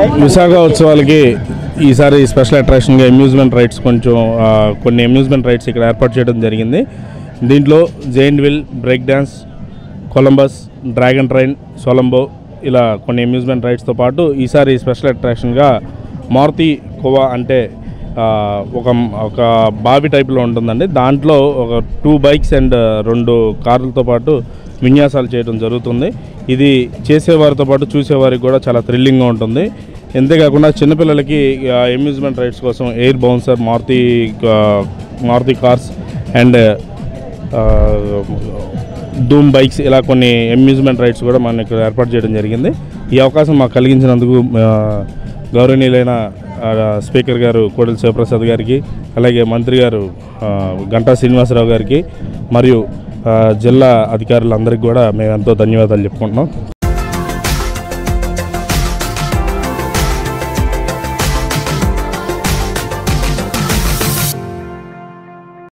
విశాఖ ఉత్సవాలకి ఈసారి special అట్రాక్షన్గా amusement rides కొంచెం ఆ, కొన్ని అమ్యూజ్మెంట్ రైడ్స్ ఇక్కడ ఏర్పాటు చేయడం జరిగింది దీంట్లో giant wheel break dance Columbus dragon train సొలంబో ఇలా కొన్ని అమ్యూజ్మెంట్ రైడ్స్తో పాటు ఈసారి స్పెషల్ అట్రాక్షన్గా మారుతి కోవా అంటే ఆ, ఒక ఒక బావి టైప్లో ఉంటుందండి దాంట్లో ఒక టూ బైక్స్ అండ్ రెండు కార్లతో పాటు విన్యాసాలు చేయడం జరుగుతుంది ఇది చేసేవారితో పాటు చూసేవారికి కూడా చాలా థ్రిల్లింగ్గా ఉంటుంది అంతేకాకుండా చిన్నపిల్లలకి అమ్యూజ్మెంట్ రైడ్స్ కోసం ఎయిర్ బౌన్సర్ మారుతి ఆ, Maruti cars and Dhoom bikes ఇలా కొన్ని అమ్యూజ్మెంట్ రైడ్స్ కూడా మనం ఇక్కడ ఏర్పాటు చేయడం జరిగింది ఈ అవకాశం మాకు కలిగించినందుకు ఆ, గౌరవనీయులైన ఆ, స్పీకర్ గారు కోడెల శివప్రసాద్ గారికి అలాగే మంత్రి గారు ఆ, గంటా శ్రీనివాసరావు గారికి మరియు ఆ, జిల్లా అధికారులందరికీ కూడా మేము ఎంతో ధన్యవాదాలు చెప్పుకుంటున్నాం